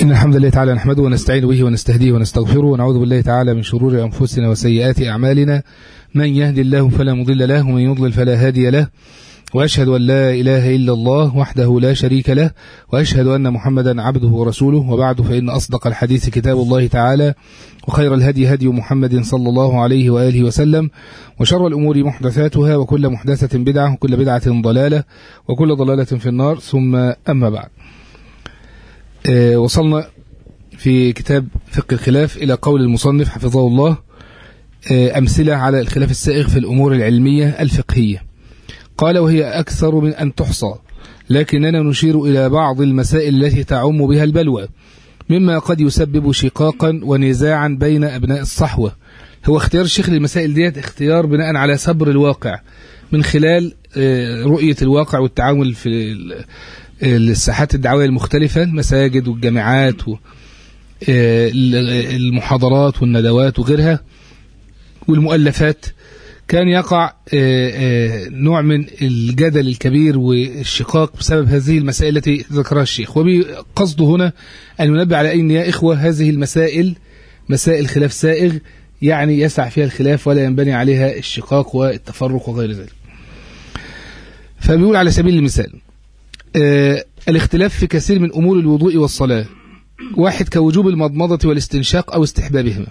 إن الحمد لله تعالى نحمده ونستعين به ونستهديه ونستغفره ونعوذ بالله تعالى من شرور أنفسنا وسيئات أعمالنا من يهدي الله فلا مضل له ومن يضلل فلا هادي له وأشهد أن لا إله إلا الله وحده لا شريك له وأشهد أن محمدا عبده ورسوله وبعد فإن أصدق الحديث كتاب الله تعالى وخير الهدي هدي محمد صلى الله عليه وآله وسلم وشر الأمور محدثاتها وكل محدثة بدعة وكل بدعة ضلالة وكل ضلالة في النار ثم أما بعد آه، وصلنا في كتاب فقه الخلاف إلى قول المصنف حفظه الله آه، أمثلة على الخلاف السائغ في الأمور العلمية الفقهية قال وهي أكثر من أن تحصى لكننا نشير إلى بعض المسائل التي تعم بها البلوى مما قد يسبب شقاقا ونزاعا بين أبناء الصحوة هو اختيار الشيخ للمسائل ديت اختيار بناء على صبر الواقع من خلال آه، رؤية الواقع والتعامل في ال- الساحات الدعوية المختلفة المساجد والجامعات و- آه، المحاضرات والندوات وغيرها والمؤلفات كان يقع آه، آه، نوع من الجدل الكبير والشقاق بسبب هذه المسائل التي ذكرها الشيخ وبقصده هنا أن ينبه على أن يا إخوة هذه المسائل مسائل خلاف سائغ يعني يسع فيها الخلاف ولا ينبني عليها الشقاق والتفرق وغير ذلك فبيقول على سبيل المثال آه، الاختلاف في كثير من أمور الوضوء والصلاة واحد كوجوب المضمضة والاستنشاق أو استحبابهما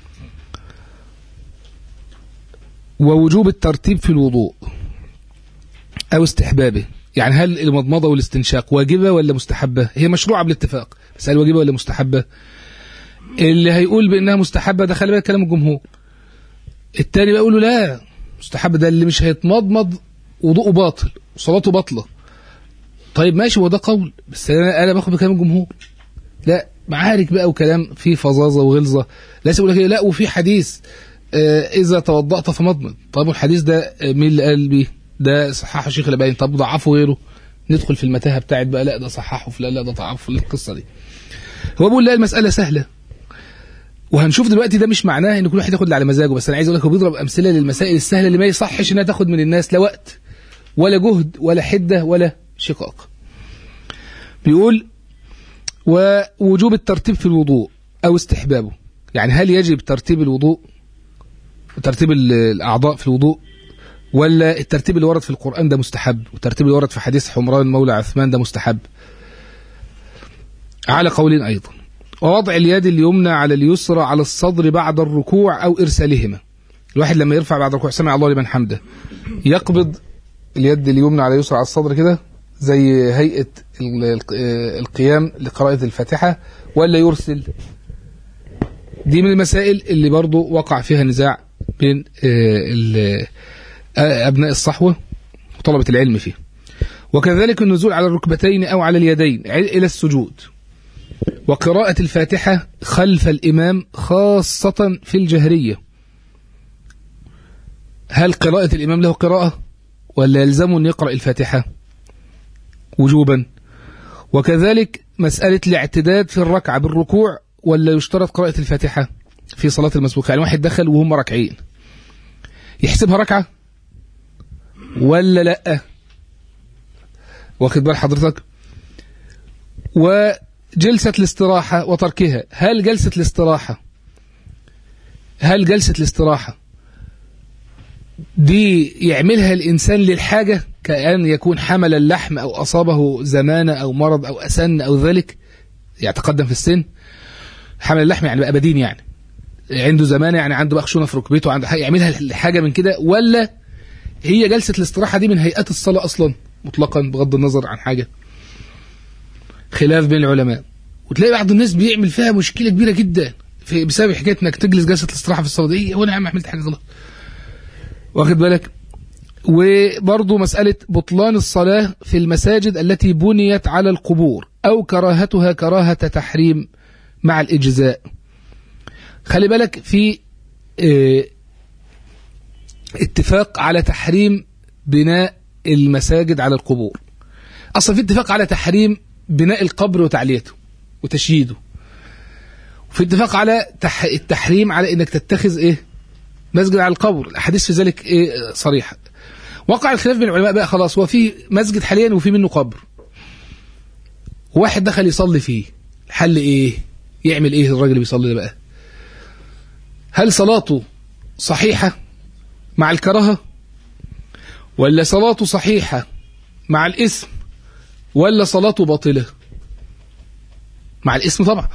ووجوب الترتيب في الوضوء أو استحبابه يعني هل المضمضة والاستنشاق واجبة ولا مستحبة هي مشروعة بالاتفاق بس هل واجبة ولا مستحبة اللي هيقول بأنها مستحبة ده خلي بالك كلام الجمهور التاني بقى يقول له لا مستحبة ده اللي مش هيتمضمض وضوءه باطل وصلاته باطلة طيب ماشي هو ده قول بس انا انا باخد بكلام الجمهور لا معارك بقى وكلام فيه فظاظه وغلظه لا يقول لك إيه، لا وفي حديث آه اذا توضأت فمضمض طب والحديث ده آه، مين اللي قال بيه ده صححه شيخ الألباني طب ضعفه غيره ندخل في المتاهه بتاعت بقى لا ده صححه فلان لا ده ضعفه القصه دي هو بيقول لا المساله سهله وهنشوف دلوقتي ده مش معناه ان كل واحد ياخد اللي على مزاجه بس انا عايز اقول لك هو بيضرب امثله للمسائل السهله اللي ما يصحش انها تاخد من الناس لا وقت ولا جهد ولا حده ولا شقاق بيقول ووجوب الترتيب في الوضوء أو استحبابه يعني هل يجب ترتيب الوضوء ترتيب ال- الأعضاء في الوضوء ولا الترتيب اللي ورد في القرآن ده مستحب والترتيب اللي ورد في حديث حمران مولى عثمان ده مستحب على قولين أيضا ووضع اليد اليمنى على اليسرى على الصدر بعد الركوع أو إرسالهما الواحد لما يرفع بعد الركوع سمع الله لمن حمده يقبض اليد اليمنى على اليسرى على الصدر كده زي هيئة ال- ال- القيام لقراءة الفاتحة ولا يرسل دي من المسائل اللي برضو وقع فيها نزاع بين آه، ال- آه، أبناء الصحوة وطلبة العلم فيه وكذلك النزول على الركبتين أو على اليدين ع- إلى السجود وقراءة الفاتحة خلف الإمام خاصة في الجهرية هل قراءة الإمام له قراءة ولا يلزمه أن يقرأ الفاتحة وجوبا وكذلك مسألة الاعتداد في الركعة بالركوع ولا يشترط قراءة الفاتحة في صلاة المسبوق يعني واحد دخل وهم ركعين يحسبها ركعة ولا لا واخد بال حضرتك وجلسة الاستراحة وتركها هل جلسة الاستراحة هل جلسة الاستراحة دي يعملها الإنسان للحاجة كأن يكون حمل اللحم أو أصابه زمانة أو مرض أو أسن أو ذلك يتقدم في السن حمل اللحم يعني بقى بدين يعني عنده زمانة يعني عنده بقى خشونة في ركبته عنده حاجة يعملها لحاجة من كده ولا هي جلسة الاستراحة دي من هيئات الصلاة أصلا مطلقا بغض النظر عن حاجة خلاف بين العلماء وتلاقي بعض الناس بيعمل فيها مشكلة كبيرة جدا في بسبب حكاية انك تجلس جلسة الاستراحة في الصلاة دي هو انا يا عم عملت حاجة غلط واخد بالك وبرضه مسألة بطلان الصلاة في المساجد التي بنيت على القبور أو كراهتها كراهة تحريم مع الإجزاء خلي بالك في اه اتفاق على تحريم بناء المساجد على القبور أصلا في اتفاق على تحريم بناء القبر وتعليته وتشييده وفي اتفاق على تح التحريم على انك تتخذ ايه مسجد على القبر الاحاديث في ذلك ايه صريحه وقع الخلاف بين العلماء بقى خلاص هو في مسجد حاليا وفي منه قبر واحد دخل يصلي فيه الحل ايه يعمل ايه الراجل اللي بيصلي ده بقى هل صلاته صحيحة مع الكراهة ولا صلاته صحيحة مع الاسم ولا صلاته باطلة مع الاسم طبعا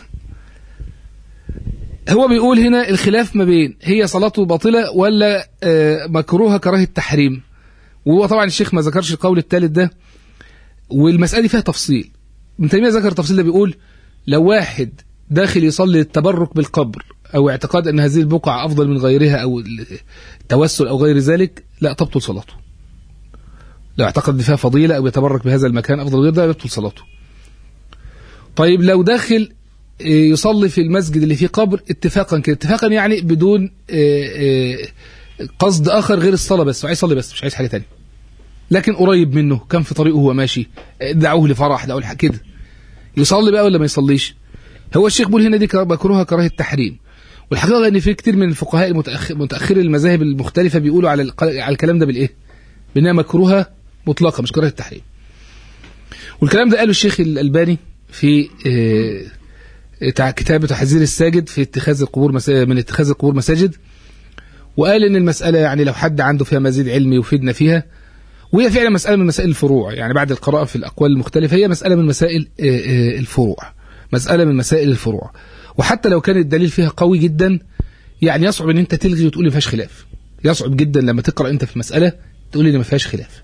هو بيقول هنا الخلاف ما بين هي صلاته باطلة ولا آه، مكروهة كراهة تحريم وهو طبعا الشيخ ما ذكرش القول الثالث ده والمسألة دي فيها تفصيل ابن تيمية ذكر التفصيل ده بيقول لو واحد داخل يصلي التبرك بالقبر أو اعتقاد أن هذه البقعة أفضل من غيرها أو التوسل أو غير ذلك لا تبطل صلاته لو اعتقد ان فيها فضيلة أو يتبرك بهذا المكان أفضل غير ده يبطل صلاته طيب لو داخل آه، يصلي في المسجد اللي فيه قبر اتفاقا كده اتفاقا يعني بدون آه، آه، قصد آخر غير الصلاة بس عايز يصلي بس مش عايز حاجة تانية لكن قريب منه كان في طريقه وهو ماشي دعوه لفرح دعوه لحاجة كده يصلي بقى ولا ما يصليش هو الشيخ بيقول هنا دي مكروهه كراهه تحريم والحقيقه ان في كتير من الفقهاء المتأخر متاخري المذاهب المختلفه بيقولوا على الق- على الكلام ده بالايه بانها مكروهه مطلقه مش كراهه تحريم والكلام ده قاله الشيخ الالباني في آه، تع- كتاب تحذير الساجد في اتخاذ القبور مسا... من اتخاذ القبور مساجد وقال ان المساله يعني لو حد عنده فيها مزيد علم يفيدنا فيها وهي فعلا مساله من مسائل الفروع يعني بعد القراءه في الاقوال المختلفه هي مساله من مسائل آه، آه، الفروع مساله من مسائل الفروع وحتى لو كان الدليل فيها قوي جدا يعني يصعب ان انت تلغي وتقول ما فيهاش خلاف يصعب جدا لما تقرا انت في المساله تقول ان ما فيهاش خلاف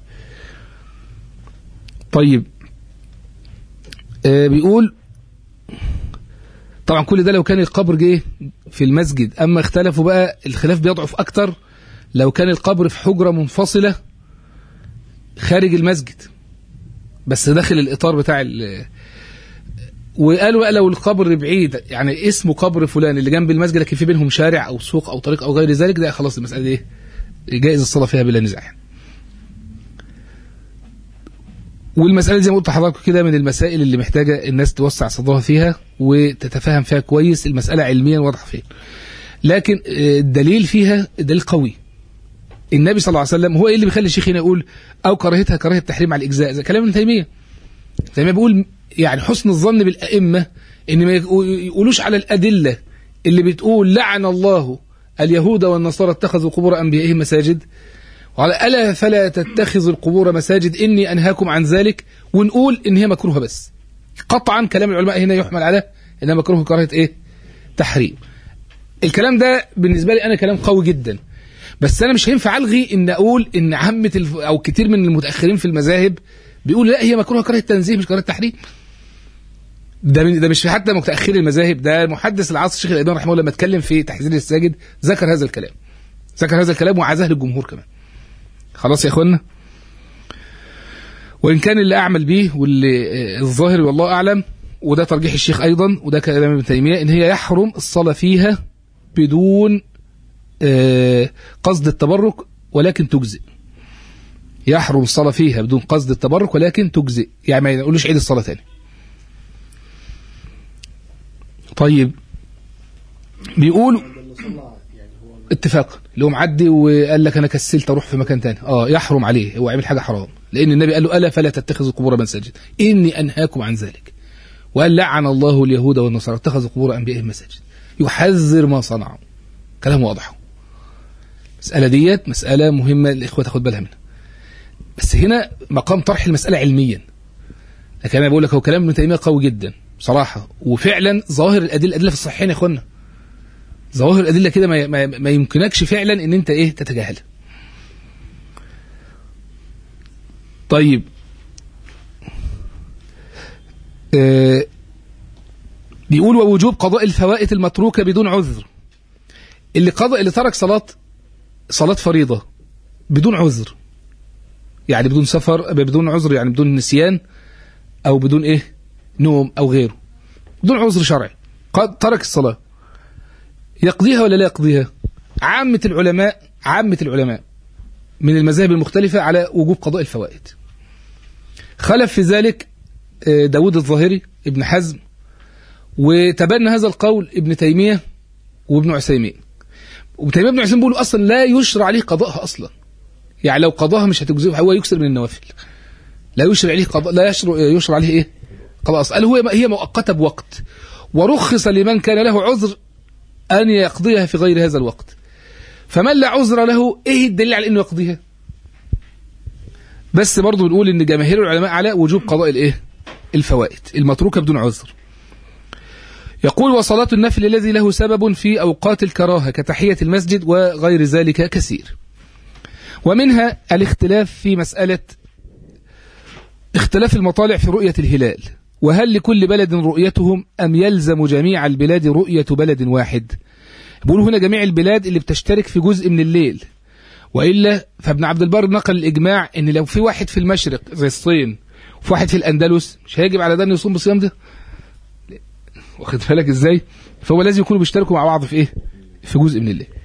طيب آه بيقول طبعا كل ده لو كان القبر جه في المسجد اما اختلفوا بقى الخلاف بيضعف اكتر لو كان القبر في حجره منفصله خارج المسجد بس داخل الاطار بتاع ال وقالوا بقى لو القبر بعيد يعني اسمه قبر فلان اللي جنب المسجد لكن في بينهم شارع او سوق او طريق او غير ذلك ده خلاص المساله دي ايه جائز الصلاه فيها بلا نزاع يعني. والمسألة زي ما قلت لحضراتكم كده من المسائل اللي محتاجة الناس توسع صدرها فيها وتتفهم فيها كويس المسألة علميا واضحة فين لكن آه، الدليل فيها دليل قوي النبي صلى الله عليه وسلم هو ايه اللي بيخلي الشيخ هنا يقول او كراهتها كراهه تحريم على الاجزاء زي كلام ابن تيميه زي ما بيقول يعني حسن الظن بالائمه ان ما يقو- يقولوش على الادله اللي بتقول لعن الله اليهود والنصارى اتخذوا قبور انبيائهم مساجد قال ألا فلا تتخذوا القبور مساجد إني أنهاكم عن ذلك ونقول إن هي مكروهة بس قطعا كلام العلماء هنا يحمل على إنها مكروه كراهة إيه تحريم الكلام ده بالنسبة لي أنا كلام قوي جدا بس أنا مش هينفع ألغي إن أقول إن عامة الف... أو كتير من المتأخرين في المذاهب بيقول لا هي مكروهة كراهة تنزيه مش كراهة تحريم ده من ده مش في حتى متأخري المذاهب ده محدث العصر الشيخ الألباني رحمه الله لما اتكلم في تحذير الساجد ذكر هذا الكلام ذكر هذا الكلام وعزاه للجمهور كمان خلاص يا اخوانا وان كان اللي اعمل بيه واللي آه، الظاهر والله اعلم وده ترجيح الشيخ ايضا وده كلام ابن تيميه ان هي يحرم الصلاه فيها بدون آه، قصد التبرك ولكن تجزئ يحرم الصلاه فيها بدون قصد التبرك ولكن تجزئ يعني ما يقولوش عيد الصلاه تاني طيب بيقولوا اتفاقا اللي هو معدي وقال لك انا كسلت اروح في مكان تاني اه يحرم عليه هو عمل حاجه حرام لان النبي قال له الا فلا تتخذوا القبور مساجد اني انهاكم عن ذلك وقال لعن الله اليهود والنصارى اتخذوا قبور انبيائهم مساجد يحذر ما صنعوا كلام واضح المساله ديت مساله مهمه الاخوه تاخد بالها منها بس هنا مقام طرح المساله علميا لكن انا بقول لك هو كلام ابن تيميه قوي جدا بصراحه وفعلا ظاهر الادله الادله في الصحيحين يا اخوانا ظواهر الادله كده ما, ما, ما يمكنكش فعلا ان انت ايه تتجاهلها طيب آه بيقول ووجوب قضاء الفوائت المتروكه بدون عذر اللي قضى اللي ترك صلاه صلاه فريضه بدون عذر يعني بدون سفر بدون عذر يعني بدون نسيان او بدون ايه نوم او غيره بدون عذر شرعي قد ترك الصلاه يقضيها ولا لا يقضيها عامة العلماء عامة العلماء من المذاهب المختلفة على وجوب قضاء الفوائد خلف في ذلك آه، داود الظاهري ابن حزم وتبنى هذا القول ابن تيمية وابن عثيمين وابن تيمية وابن عثيمين بيقولوا أصلا لا يشرع عليه قضاءها أصلا يعني لو قضاها مش هتجزئه هو يكسر من النوافل لا يشرع عليه قضاء لا يشرع, يشرع عليه إيه خلاص قال هو هي مؤقتة بوقت ورخص لمن كان له عذر أن يقضيها في غير هذا الوقت فمن لا عذر له إيه الدليل على أنه يقضيها بس برضه بنقول ان جماهير العلماء على وجوب قضاء الايه الفوائد المتروكه بدون عذر يقول وصلاة النفل الذي له سبب في أوقات الكراهة كتحية المسجد وغير ذلك كثير ومنها الاختلاف في مسألة اختلاف المطالع في رؤية الهلال وهل لكل بلد رؤيتهم أم يلزم جميع البلاد رؤية بلد واحد بقول هنا جميع البلاد اللي بتشترك في جزء من الليل وإلا فابن عبد البر نقل الإجماع إن لو في واحد في المشرق زي الصين وفي واحد في الأندلس مش هيجب على ده إنه يصوم بالصيام ده واخد بالك إزاي فهو لازم يكونوا بيشتركوا مع بعض في إيه في جزء من الليل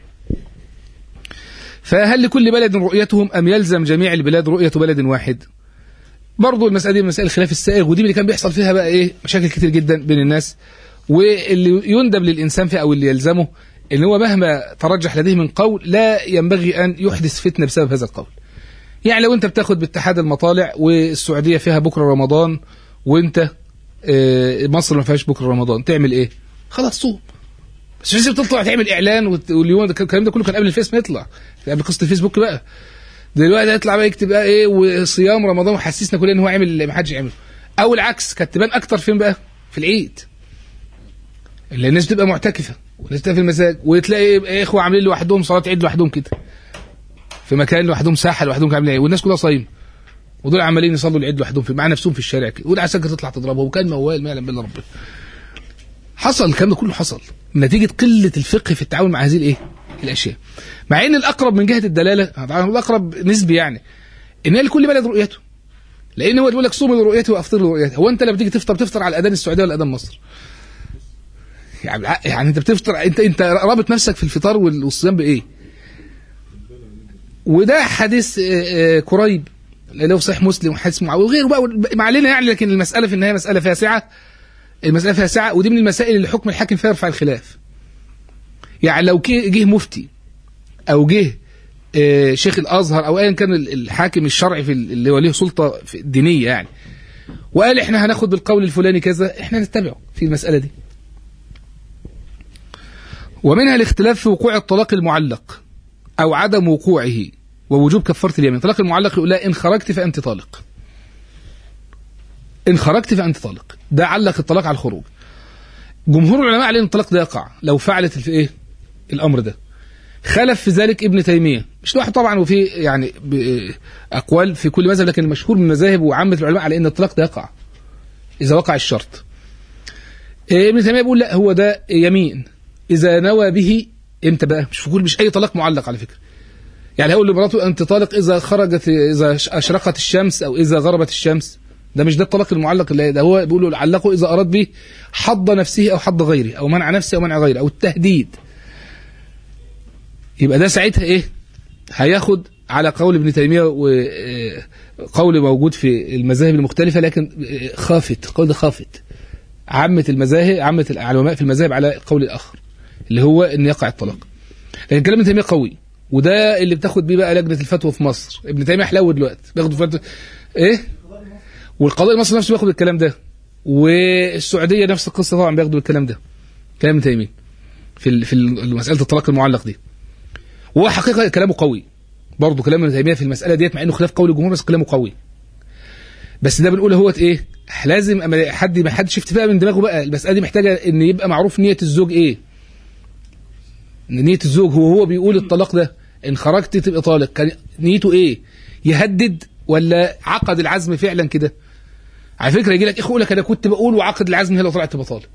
فهل لكل بلد رؤيتهم أم يلزم جميع البلاد رؤية بلد واحد برضو المسألة دي مسائل الخلاف السائغ ودي اللي كان بيحصل فيها بقى إيه مشاكل كتير جدا بين الناس واللي يندب للإنسان فيه أو اللي يلزمه ان هو مهما ترجح لديه من قول لا ينبغي أن يحدث فتنة بسبب هذا القول يعني لو أنت بتاخد باتحاد المطالع والسعودية فيها بكرة رمضان وأنت مصر ما فيهاش بكرة رمضان تعمل إيه خلاص صوم بس لازم تطلع تعمل إعلان واليوم الكلام ده كله كان قبل الفيس ما يطلع قبل قصة الفيسبوك بقى دلوقتي يطلع بقى يكتب بقى ايه وصيام رمضان وحسسنا كلنا ان هو عامل ما حدش يعمله او العكس كانت تبان اكتر فين بقى في العيد اللي الناس بتبقى معتكفه والناس في المساجد وتلاقي اخوه عاملين لوحدهم صلاه عيد لوحدهم كده في مكان لوحدهم ساحه لوحدهم عاملين ايه والناس كلها صايمه ودول عمالين يصلوا العيد لوحدهم في مع نفسهم في الشارع كده والعساكر تطلع تضربهم وكان موال ما يعلم بالله ربنا حصل الكلام ده كله حصل نتيجه قله الفقه في التعامل مع هذه الايه الاشياء مع ان الاقرب من جهه الدلاله الاقرب نسبي يعني ان هي لكل بلد رؤيته لان هو يقول لك صوم لرؤيته وافطر لرؤيته هو انت لما بتيجي تفطر بتفطر على الاذان السعوديه ولا اذان مصر يعني يعني انت بتفطر انت انت رابط نفسك في الفطار والصيام بايه وده حديث قريب اللي هو صحيح مسلم وحديث معاويه وغيره بقى ما علينا يعني لكن المساله في النهايه مساله فيها سعه المساله فيها سعه ودي من المسائل اللي حكم الحاكم فيها يرفع الخلاف يعني لو جه مفتي او جه شيخ الازهر او ايا كان الحاكم الشرعي في اللي هو له سلطه في الدينيه يعني وقال احنا هناخد بالقول الفلاني كذا احنا نتبعه في المساله دي ومنها الاختلاف في وقوع الطلاق المعلق او عدم وقوعه ووجوب كفاره اليمين طلاق المعلق يقول لا ان خرجت فانت طالق ان خرجت فانت طالق ده علق الطلاق على الخروج جمهور العلماء عليه ان الطلاق ده يقع لو فعلت ايه الامر ده خلف في ذلك ابن تيميه مش لوحده طبعا وفي يعني اقوال في كل مذهب لكن المشهور من المذاهب وعامه العلماء على ان الطلاق ده يقع اذا وقع الشرط ابن تيميه بيقول لا هو ده يمين اذا نوى به امتى بقى مش في كل مش اي طلاق معلق على فكره يعني هيقول لمراته انت طالق اذا خرجت اذا اشرقت الشمس او اذا غربت الشمس ده مش ده الطلاق المعلق اللي ده هو بيقول له علقه اذا اراد به حض نفسه او حض غيره او منع نفسه او منع غيره او التهديد يبقى ده ساعتها ايه هياخد على قول ابن تيميه وقول موجود في المذاهب المختلفه لكن خافت قول ده خافت عامه المذاهب عامه العلماء في المذاهب على قول الاخر اللي هو ان يقع الطلاق لكن كلام ابن تيميه قوي وده اللي بتاخد بيه بقى لجنه الفتوى في مصر ابن تيميه حلو دلوقتي بياخد فتوى ايه والقضاء المصري نفسه بياخد الكلام ده والسعوديه نفس القصه طبعا بياخدوا الكلام ده كلام ابن تيميه في في مساله الطلاق المعلق دي وهو حقيقه كلامه قوي برضه كلام ابن تيميه في المساله ديت مع انه خلاف قول الجمهور بس كلامه قوي بس ده بنقول هو ايه لازم اما حد ما حدش يفتي بقى من دماغه بقى المساله دي محتاجه ان يبقى معروف نيه الزوج ايه ان نيه الزوج هو هو بيقول الطلاق ده ان خرجت تبقى طالق كان نيته ايه يهدد ولا عقد العزم فعلا كده على فكره يجي لك اخو يقول لك انا كنت بقول وعقد العزم هي لو طلعت تبقى طالق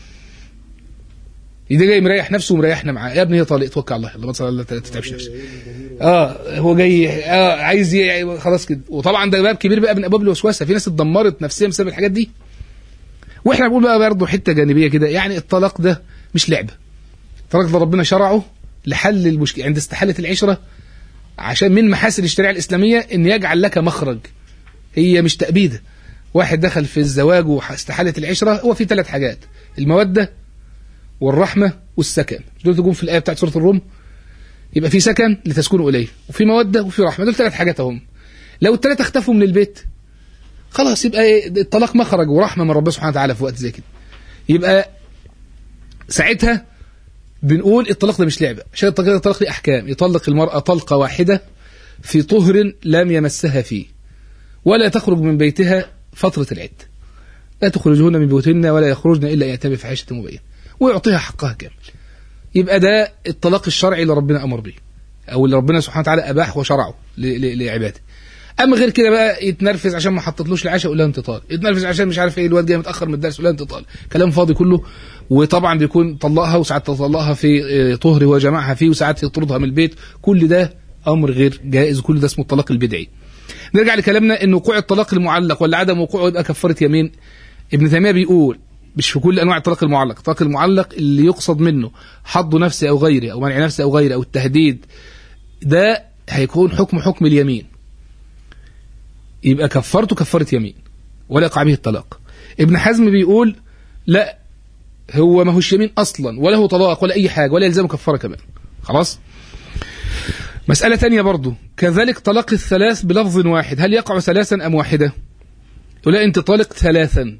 ده جاي مريح نفسه ومريحنا معاه يا ابني هي طالق توكل على الله الله ما تصلي الله تتعبش نفسك اه هو جاي اه عايز ي... خلاص كده وطبعا ده باب كبير بقى من ابواب الوسوسه في ناس اتدمرت نفسيا بسبب الحاجات دي واحنا بنقول بقى برضه حته جانبيه كده يعني الطلاق ده مش لعبه الطلاق ده ربنا شرعه لحل المشكله عند استحاله العشره عشان من محاسن الشريعه الاسلاميه ان يجعل لك مخرج هي مش تأبيده واحد دخل في الزواج واستحاله العشره هو في ثلاث حاجات الموده والرحمه والسكن دول تقوم في الايه بتاعت سوره الروم يبقى في سكن لتسكنوا اليه وفي موده وفي رحمه دول ثلاث حاجات اهم لو الثلاثه اختفوا من البيت خلاص يبقى إيه؟ الطلاق مخرج ورحمه من ربنا سبحانه وتعالى في وقت زي كده يبقى ساعتها بنقول الطلاق ده مش لعبه عشان الطلاق الطلاق ليه احكام يطلق المراه طلقه واحده في طهر لم يمسها فيه ولا تخرج من بيتها فتره العده لا تخرجهن من بيوتهن ولا يخرجن الا ان ياتين بفاحشه مبينه ويعطيها حقها كامل يبقى ده الطلاق الشرعي اللي ربنا امر به او اللي ربنا سبحانه وتعالى اباح وشرعه ل- ل- لعباده اما غير كده بقى يتنرفز عشان ما حطتلوش العشاء يقول لها انت طالق يتنرفز عشان مش عارف ايه الواد جاي متاخر من الدرس يقول لها انت طالق كلام فاضي كله وطبعا بيكون طلقها وساعات تطلقها في آه، طهر هو جمعها فيه وساعات يطردها من البيت كل ده امر غير جائز كل ده اسمه الطلاق البدعي نرجع لكلامنا ان وقوع الطلاق المعلق ولا عدم وقوعه يبقى كفاره يمين ابن تيميه بيقول مش في كل انواع الطلاق المعلق الطلاق المعلق اللي يقصد منه حظ نفسه او غيره او منع نفسه او غيره او التهديد ده هيكون حكم حكم اليمين يبقى كفرته كفاره يمين ولا يقع به الطلاق ابن حزم بيقول لا هو ما هوش يمين اصلا ولا هو طلاق ولا اي حاجه ولا يلزمه كفاره كمان خلاص مسألة تانية برضو كذلك طلاق الثلاث بلفظ واحد هل يقع ثلاثا أم واحدة يقول لا أنت طالق ثلاثا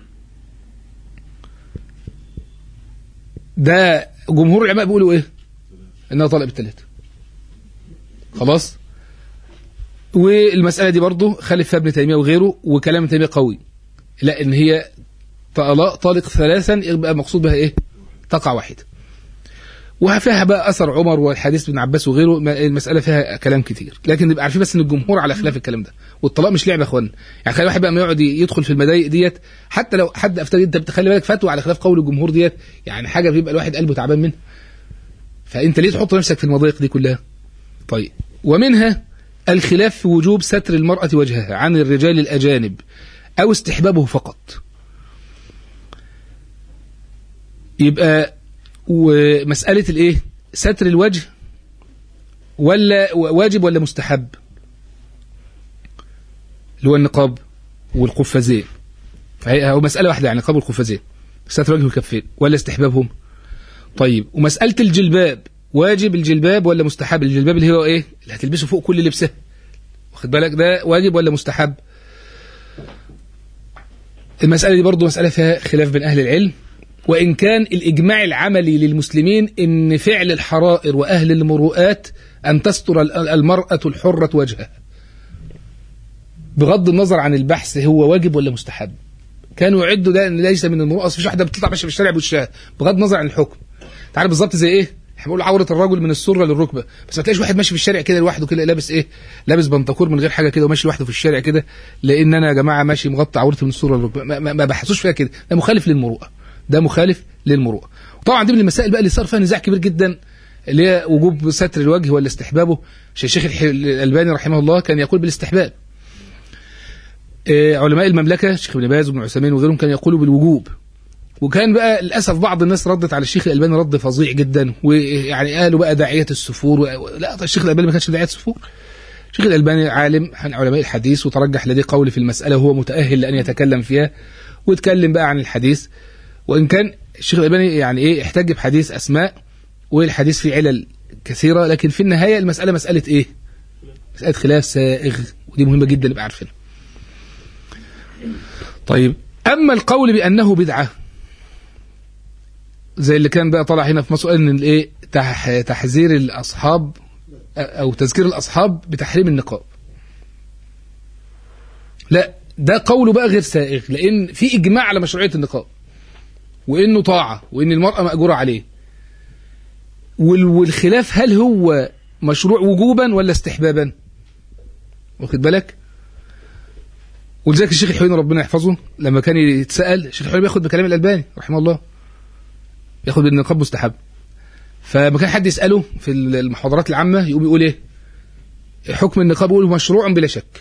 ده جمهور العلماء بيقولوا إيه إنها طالق بالثلاثة خلاص والمسألة دي برضو خالف فيها ابن تيمية وغيره وكلام ابن تيمية قوي لا إن هي طلاق طالق ثلاثا يبقى مقصود بها إيه تقع واحدة وفيها بقى اثر عمر والحديث ابن عباس وغيره ما- المساله فيها كلام كتير لكن نبقى عارفين بس ان الجمهور على خلاف الكلام ده والطلاق مش لعبه يا اخوانا يعني خلي الواحد بقى ما يقعد يدخل في المضايق ديت حتى لو حد افتى انت بتخلي بالك فتوى على خلاف قول الجمهور ديت يعني حاجه بيبقى الواحد قلبه تعبان منها فانت ليه تحط نفسك في المضايق دي كلها طيب ومنها الخلاف في وجوب ستر المراه وجهها عن الرجال الاجانب او استحبابه فقط يبقى ومسألة الإيه؟ ستر الوجه ولا واجب ولا مستحب؟ اللي هو النقاب والقفازين. فهي هو مسألة واحدة يعني النقاب والقفازين. ستر وجه والكفين ولا استحبابهم؟ طيب ومسألة الجلباب واجب الجلباب ولا مستحب؟ الجلباب اللي هو إيه؟ اللي هتلبسه فوق كل لبسه. واخد بالك ده واجب ولا مستحب؟ المسألة دي برضو مسألة فيها خلاف بين أهل العلم وإن كان الإجماع العملي للمسلمين إن فعل الحرائر وأهل المروءات أن تستر ال- المرأة الحرة وجهها بغض النظر عن البحث هو واجب ولا مستحب كانوا يعدوا ده ان ليس من المروءه اصل مفيش واحده بتطلع ماشيه في الشارع بوشها بغض النظر عن الحكم تعرف بالظبط زي ايه احنا بنقول عوره الرجل من السره للركبه بس ما تلاقيش واحد ماشي في الشارع كده لوحده كده لابس ايه لابس بنطلون من غير حاجه كده وماشي لوحده في الشارع كده لان انا يا جماعه ماشي مغطى عورتي من السره للركبه ما, ما, ما بحثوش فيها كده ده مخالف للمروءه ده مخالف للمروءه وطبعا دي من المسائل بقى اللي صار فيها نزاع كبير جدا اللي هي وجوب ستر الوجه ولا استحبابه الشيخ الح- الالباني رحمه الله كان يقول بالاستحباب آه، علماء المملكه الشيخ ابن باز وابن عثيمين وغيرهم كانوا يقولوا بالوجوب وكان بقى للاسف بعض الناس ردت على الشيخ الالباني رد فظيع جدا ويعني قالوا بقى داعيه السفور و... لا طيب الشيخ الالباني ما كانش داعيه السفور الشيخ الالباني عالم عن علماء الحديث وترجح لديه قول في المساله وهو متاهل لان يتكلم فيها واتكلم بقى عن الحديث وان كان الشيخ الالباني يعني ايه احتج بحديث اسماء والحديث فيه علل كثيره لكن في النهايه المساله مساله ايه؟ مساله خلاف سائغ ودي مهمه جدا نبقى عارفينها. طيب اما القول بانه بدعه زي اللي كان بقى طالع هنا في مصر ان الايه تح تحذير الاصحاب او تذكير الاصحاب بتحريم النقاب لا ده قوله بقى غير سائغ لان في اجماع على مشروعيه النقاب وانه طاعه وان المراه ماجوره عليه وال- والخلاف هل هو مشروع وجوبا ولا استحبابا واخد بالك ولذلك الشيخ الحويني ربنا يحفظه لما كان يتسال الشيخ الحويني بياخد بكلام الالباني رحمه الله ياخد بالنقاب مستحب فما كان حد يساله في المحاضرات العامه يقوم يقول ايه حكم النقاب يقول مشروع بلا شك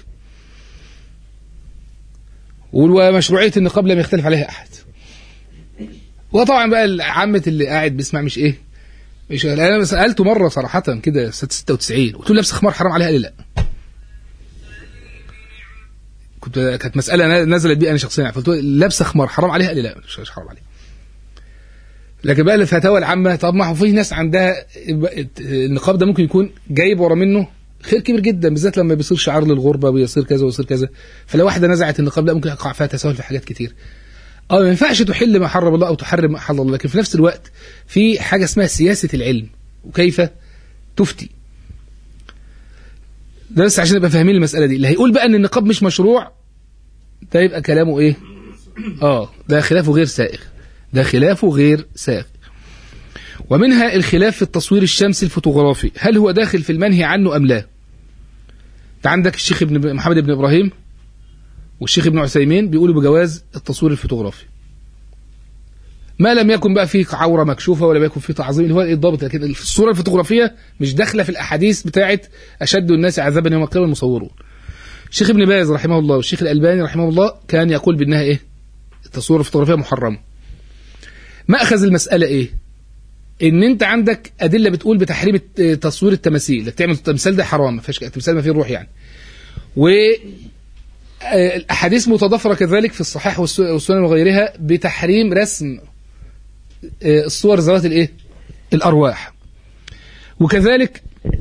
يقول ومشروعيه النقاب لم يختلف عليها احد وطبعا بقى عامه اللي قاعد بيسمع مش ايه مش انا سالته مره صراحه كده سنه 96 قلت له لابس خمار حرام عليها قال لي لا كنت كانت مساله نزلت بي انا شخصيا فقلت له لابسه خمار حرام عليها قال لي لا مش مش حرام عليها لكن بقى الفتاوى العامه طب ما هو في ناس عندها النقاب ده ممكن يكون جايب ورا منه خير كبير جدا بالذات لما بيصير شعار للغربه ويصير كذا ويصير كذا فلو واحده نزعت النقاب لا ممكن يقع فيها تساهل في حاجات كتير اه ما ينفعش تحل ما حرم الله او تحرم ما حل الله لكن في نفس الوقت في حاجه اسمها سياسه العلم وكيف تفتي ده بس عشان نبقى فاهمين المساله دي اللي هيقول بقى ان النقاب مش مشروع ده يبقى كلامه ايه اه ده خلافه غير سائغ ده خلافه غير سائغ ومنها الخلاف في التصوير الشمسي الفوتوغرافي هل هو داخل في المنهي عنه ام لا انت عندك الشيخ ابن محمد بن ابراهيم والشيخ ابن عثيمين بيقولوا بجواز التصوير الفوتوغرافي ما لم يكن بقى فيه عوره مكشوفه ولا يكن فيه تعظيم اللي هو الضابط لكن الصوره الفوتوغرافيه مش داخله في الاحاديث بتاعه اشد الناس عذابا يوم القيامه المصورون الشيخ ابن باز رحمه الله والشيخ الالباني رحمه الله كان يقول بانها ايه التصوير الفوتوغرافيه محرمه ماخذ المساله ايه ان انت عندك ادله بتقول بتحريم الت- تصوير التماثيل انك تعمل التمثال ده حرام ما فيش التمثال ما فيه روح يعني و آه، الاحاديث متضافره كذلك في الصحيح والس- والسنن وغيرها بتحريم رسم آه، الصور ذوات الايه الارواح وكذلك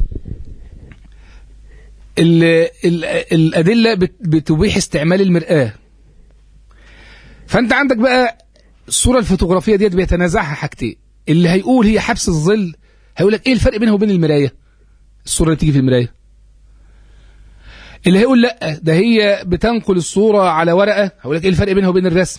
ال ال الادله بت- بتبيح استعمال المراه فانت عندك بقى الصوره الفوتوغرافيه ديت بيتنازعها حاجتين اللي هيقول هي حبس الظل هيقول لك ايه الفرق بينها وبين المرايه الصوره اللي تيجي في المرايه اللي هيقول لا ده هي بتنقل الصوره على ورقه هقول لك ايه الفرق بينها وبين الرسم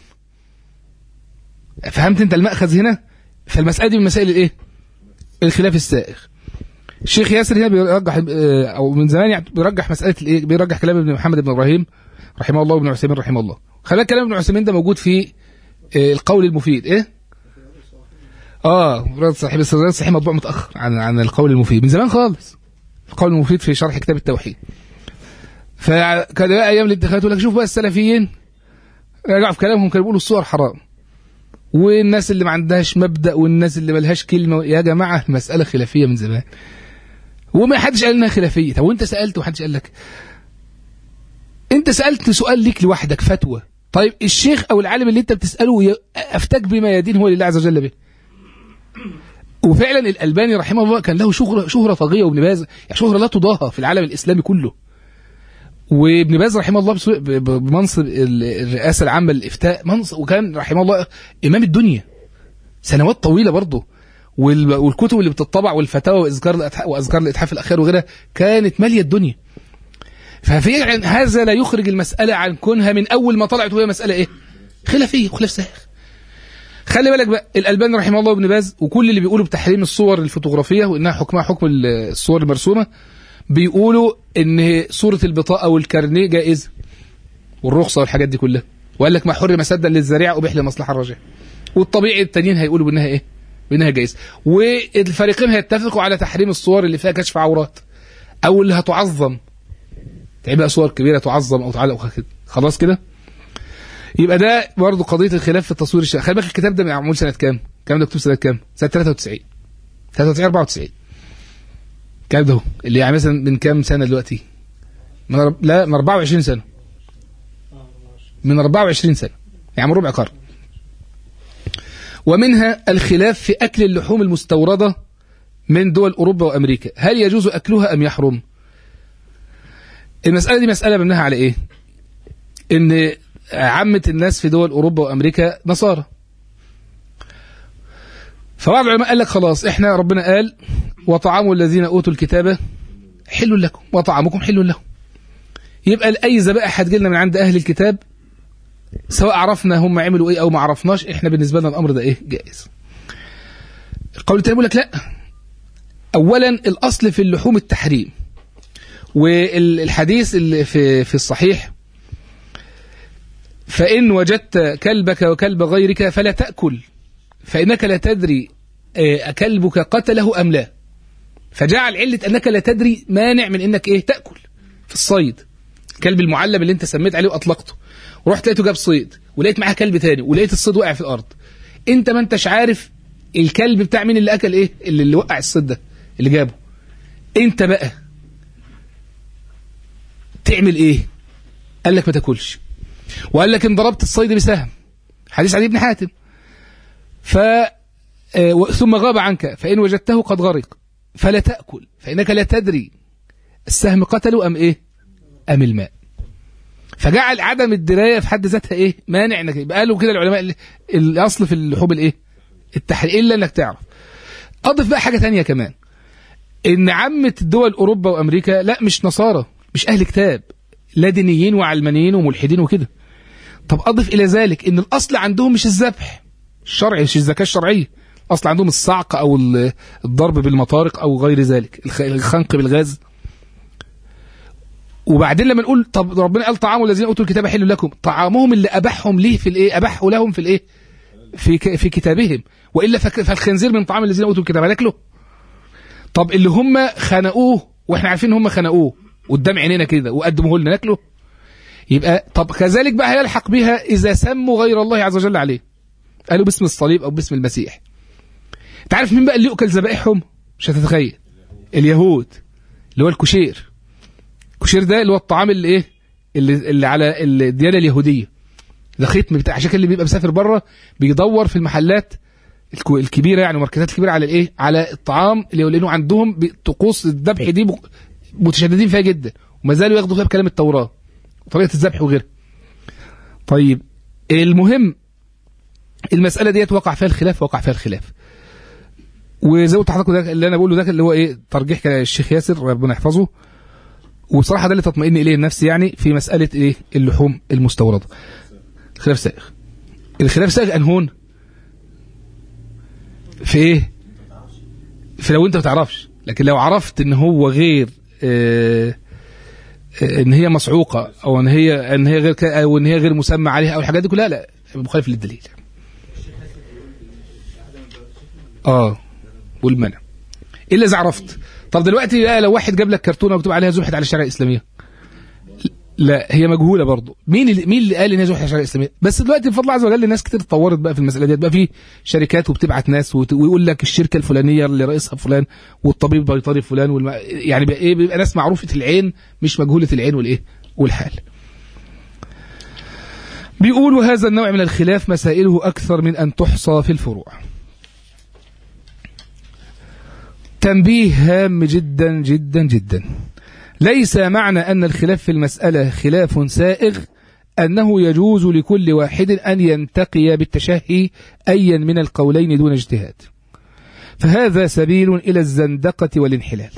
فهمت انت المأخذ هنا فالمساله دي من مسائل الايه الخلاف السائغ الشيخ ياسر هنا بيرجح آه، او من زمان يعني بيرجح مساله الايه بيرجح كلام ابن محمد بن ابراهيم رحمه الله وابن عثيمين رحمه الله خلي بالك كلام ابن عثيمين ده موجود في آه، القول المفيد ايه اه رياض صحيح بس رياض صحيح مطبوع متاخر عن عن القول المفيد من زمان خالص القول المفيد في شرح كتاب التوحيد فكان بقى ايام الانتخابات يقول لك شوف بقى السلفيين رجعوا في كلامهم كانوا بيقولوا الصور حرام والناس اللي ما عندهاش مبدا والناس اللي ملهاش كلمه يا جماعه المساله خلافيه من زمان وما حدش قال انها خلافيه طب وانت سالت ومحدش قال لك انت سالت سؤال ليك لوحدك فتوى طيب الشيخ او العالم اللي انت بتساله ي- افتاك بما يدين هو لله عز وجل به وفعلا الالباني رحمه الله كان له شهره شهره طاغيه وابن باز يعني شهره لا تضاهى في العالم الاسلامي كله وابن باز رحمه الله بسو- ب- ب- بمنصب ال- الرئاسه العامه للافتاء منصب وكان رحمه الله امام الدنيا سنوات طويله برضه وال- والكتب اللي بتطبع والفتاوى واذكار الأتح- واذكار الاتحاف الاخير وغيرها كانت ماليه الدنيا ففعلا هذا لا يخرج المساله عن كونها من اول ما طلعت وهي مساله ايه؟ خلافيه وخلاف سائغ خلي بالك بقى الالباني رحمه الله وابن باز وكل اللي بيقولوا بتحريم الصور الفوتوغرافيه وانها حكمها حكم الصور المرسومه بيقولوا ان صوره البطاقه والكارنيه جائزه والرخصه والحاجات دي كلها وقال لك ما حرم سدا للذريعه ابيح لمصلحه الراجحه والطبيعي التانيين هيقولوا بانها ايه؟ بانها جائزه والفريقين هيتفقوا على تحريم الصور اللي فيها كشف عورات او اللي هتعظم تبقى صور كبيره تعظم او تعلق كده خلاص كده يبقى ده برضه قضيه الخلاف في التصوير الشائع خلي بالك الكتاب ده معمول سنه كام؟ الكلام ده مكتوب سنه كام؟ سنه 93 93 94 الكلام ده هو اللي يعني مثلا من كام سنه دلوقتي؟ من أرب... لا من 24 سنه من 24 سنه يعني من ربع قرن ومنها الخلاف في اكل اللحوم المستورده من دول اوروبا وامريكا هل يجوز اكلها ام يحرم؟ المساله دي مساله مبناها على ايه؟ ان عامة الناس في دول أوروبا وأمريكا نصارى فبعض العلماء قال لك خلاص احنا ربنا قال وطعام الذين أوتوا الكتاب حل لكم وطعامكم حل لهم يبقى أي ذبائح هتجيلنا من عند أهل الكتاب سواء عرفنا هم عملوا ايه او ما عرفناش احنا بالنسبه لنا الامر ده ايه جائز القول التاني بيقول لك لا اولا الاصل في اللحوم التحريم والحديث اللي في في الصحيح فإن وجدت كلبك وكلب غيرك فلا تأكل فإنك لا تدري كلبك قتله أم لا فجعل علة أنك لا تدري مانع من أنك إيه تأكل في الصيد الكلب المعلب اللي أنت سميت عليه وأطلقته ورحت لقيته جاب صيد ولقيت معاه كلب تاني ولقيت الصيد وقع في الأرض أنت ما أنتش عارف الكلب بتاع مين اللي أكل إيه اللي, اللي وقع الصيد ده اللي جابه أنت بقى تعمل إيه قال لك ما تاكلش وقال لك ان ضربت الصيد بسهم حديث علي بن حاتم ف ثم غاب عنك فإن وجدته قد غرق فلا تأكل فإنك لا تدري السهم قتله ام ايه ام الماء فجعل عدم الدرايه في حد ذاتها ايه مانع انك يبقى قالوا كده العلماء ال- الاصل في اللحوم الايه التحرير الا انك تعرف اضف بقى حاجه تانية كمان ان عامه دول اوروبا وامريكا لا مش نصارى مش اهل كتاب لا دينيين وعلمانيين وملحدين وكده طب اضف الى ذلك ان الاصل عندهم مش الذبح الشرعي مش الزكاه الشرعيه الاصل عندهم الصعق او ال- الضرب بالمطارق او غير ذلك الخ- الخنق بالغاز وبعدين لما نقول طب ربنا قال طعام الذين اوتوا الكتاب حل لكم طعامهم اللي اباحهم ليه في الايه اباحوا لهم في الايه في ك- في كتابهم والا فك- فالخنزير من طعام الذين اوتوا الكتاب هناكله طب اللي هم خنقوه واحنا عارفين ان هم خنقوه قدام عينينا كده وقدموه لنا ناكله يبقى طب كذلك بقى هيلحق بها اذا سموا غير الله عز وجل عليه قالوا باسم الصليب او باسم المسيح انت عارف مين بقى اللي يؤكل ذبائحهم مش هتتخيل اليهود اللي هو الكشير الكشير ده اللي هو الطعام اللي ايه اللي, اللي على الديانه اليهوديه ده ختم بتاع عشان كده اللي بيبقى مسافر بره بيدور في المحلات الك- الكبيره يعني الماركتات الكبيره على الايه على الطعام اللي لانه عندهم ب- طقوس الذبح دي م- متشددين فيها جدا وما زالوا ياخدوا فيها بكلام التوراه طريقه الذبح وغيرها طيب المهم المساله ديت وقع فيها الخلاف وقع فيها الخلاف وزي ما قلت لحضراتكم ده اللي انا بقوله ده اللي هو ايه ترجيح كلام الشيخ ياسر ربنا يحفظه وبصراحه ده اللي تطمئن اليه النفس يعني في مساله ايه اللحوم المستورده الخلاف سائغ الخلاف سائغ انهون في ايه في لو انت ما تعرفش لكن لو عرفت ان هو غير آه آه، ان هي مصعوقه او ان هي ان هي غير ك- او ان هي غير مسمى عليها او الحاجات دي كلها لا مخالف للدليل اه والمنع الا اذا عرفت طب دلوقتي بقى لو واحد جاب لك كرتونه مكتوب عليها زحت على الشريعه الاسلاميه لا هي مجهوله برضه مين اللي مين اللي قال ان هي زحت على الشريعه الاسلاميه بس دلوقتي بفضل الله عز وجل ناس كتير اتطورت بقى في المساله ديت بقى في شركات وبتبعت ناس وت- ويقول لك الشركه الفلانيه اللي رئيسها فلان والطبيب البيطري فلان والم... يعني بقى ايه بيبقى ناس معروفه العين مش مجهوله العين والايه والحال بيقول وهذا النوع من الخلاف مسائله أكثر من أن تحصى في الفروع تنبيه هام جدا جدا جدا ليس معنى أن الخلاف في المسألة خلاف سائغ أنه يجوز لكل واحد أن ينتقي بالتشهي أيا من القولين دون اجتهاد فهذا سبيل إلى الزندقة والانحلال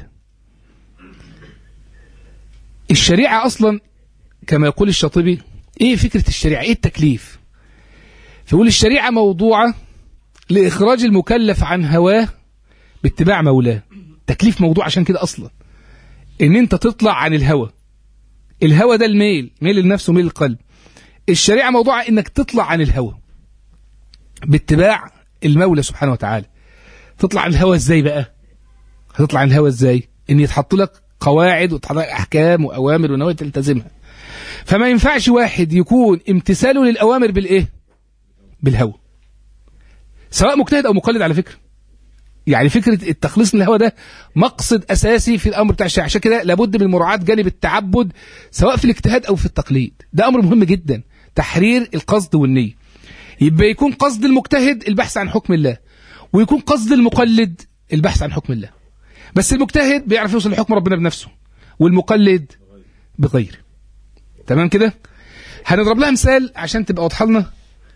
الشريعة أصلا كما يقول الشاطبي ايه فكرة الشريعة ايه التكليف فيقول الشريعة موضوعة لإخراج المكلف عن هواه باتباع مولاه تكليف موضوع عشان كده أصلا إن أنت تطلع عن الهوى الهوى ده الميل ميل النفس وميل القلب الشريعة موضوعة إنك تطلع عن الهوى باتباع المولى سبحانه وتعالى تطلع عن الهوى ازاي بقى هتطلع عن الهوى ازاي ان يتحط لك قواعد وتحط لك احكام واوامر ونواهي تلتزمها فما ينفعش واحد يكون امتثاله للأوامر بالإيه؟ بالهوى سواء مجتهد أو مقلد على فكرة يعني فكرة التخليص من الهوى ده مقصد أساسي في الأمر بتاع الشريعة عشان كده لابد من مراعاة جانب التعبد سواء في الاجتهاد أو في التقليد ده أمر مهم جدا تحرير القصد والنية يبقى يكون قصد المجتهد البحث عن حكم الله ويكون قصد المقلد البحث عن حكم الله بس المجتهد بيعرف يوصل لحكم ربنا بنفسه والمقلد بغيره تمام كده هنضرب لها مثال عشان تبقى واضحه لنا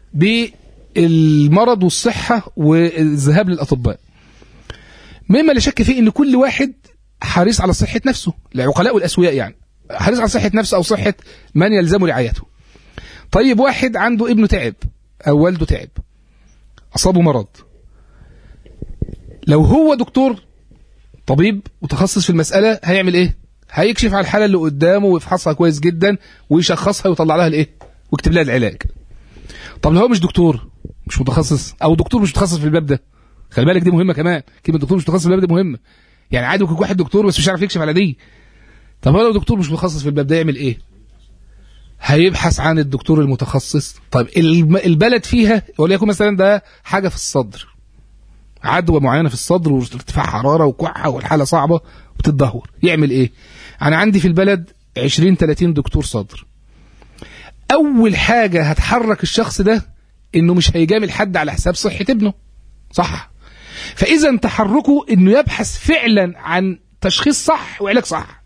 بالمرض والصحه والذهاب للاطباء مما لا شك فيه ان كل واحد حريص على صحه نفسه العقلاء والاسوياء يعني حريص على صحه نفسه او صحه من يلزم رعايته طيب واحد عنده ابنه تعب او والده تعب اصابه مرض لو هو دكتور طبيب متخصص في المساله هيعمل ايه هيكشف على الحاله اللي قدامه ويفحصها كويس جدا ويشخصها ويطلع لها الايه ويكتب لها العلاج طب لو هو مش دكتور مش متخصص او دكتور مش متخصص في الباب ده خلي بالك دي مهمه كمان كلمه دكتور مش متخصص في الباب دي مهمه يعني عادي ممكن واحد دكتور بس مش عارف يكشف على دي طب هو لو دكتور مش متخصص في الباب ده يعمل ايه هيبحث عن الدكتور المتخصص طيب الم- البلد فيها وليكن مثلا ده حاجه في الصدر عدوى معينه في الصدر وارتفاع حراره وكحه والحاله صعبه وبتتدهور يعمل ايه انا عندي في البلد 20 30 دكتور صدر اول حاجه هتحرك الشخص ده انه مش هيجامل حد على حساب صحه ابنه صح فاذا تحركه انه يبحث فعلا عن تشخيص صح وعلاج صح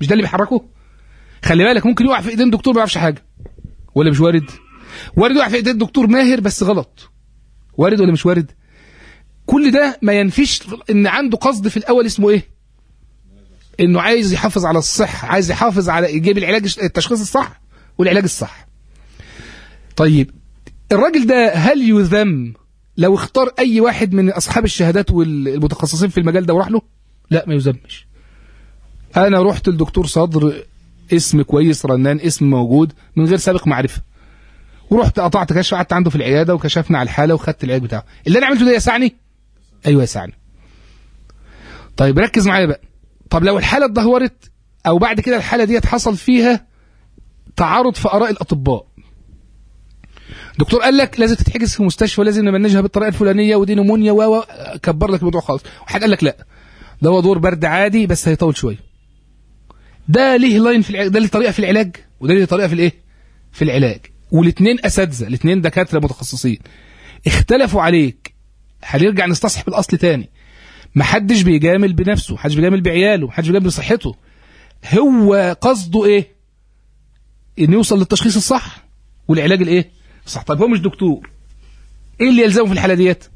مش ده اللي بيحركه خلي بالك ممكن يقع في ايدين دكتور ما يعرفش حاجه ولا مش وارد وارد يقع في ايدين دكتور ماهر بس غلط وارد ولا مش وارد كل ده ما ينفيش ان عنده قصد في الاول اسمه ايه انه عايز يحافظ على الصحه عايز يحافظ على يجيب العلاج التشخيص الصح والعلاج الصح طيب الراجل ده هل يذم لو اختار اي واحد من اصحاب الشهادات والمتخصصين في المجال ده وراح له لا ما يذمش انا رحت لدكتور صدر اسم كويس رنان اسم موجود من غير سابق معرفه ورحت قطعت كشف قعدت عنده في العياده وكشفنا على الحاله وخدت العلاج بتاعه اللي انا عملته ده يسعني ايوه يسعني طيب ركز معايا بقى طب لو الحاله اتدهورت او بعد كده الحاله ديت حصل فيها تعارض في اراء الاطباء دكتور قال لك لازم تتحجز في مستشفى لازم نمنجها بالطريقه الفلانيه ودي نمونيا و كبر لك الموضوع خالص واحد قال لك لا ده هو دور برد عادي بس هيطول شويه ده ليه لاين في العلاج ده ليه طريقه في العلاج وده ليه طريقه في الايه في العلاج والاثنين اساتذه الاثنين دكاتره متخصصين اختلفوا عليك هنرجع نستصحب الاصل تاني محدش بيجامل بنفسه محدش بيجامل بعياله محدش بيجامل بصحته هو قصده ايه انه يوصل للتشخيص الصح والعلاج الايه صح طيب هو مش دكتور ايه اللي يلزمه في الحاله ديت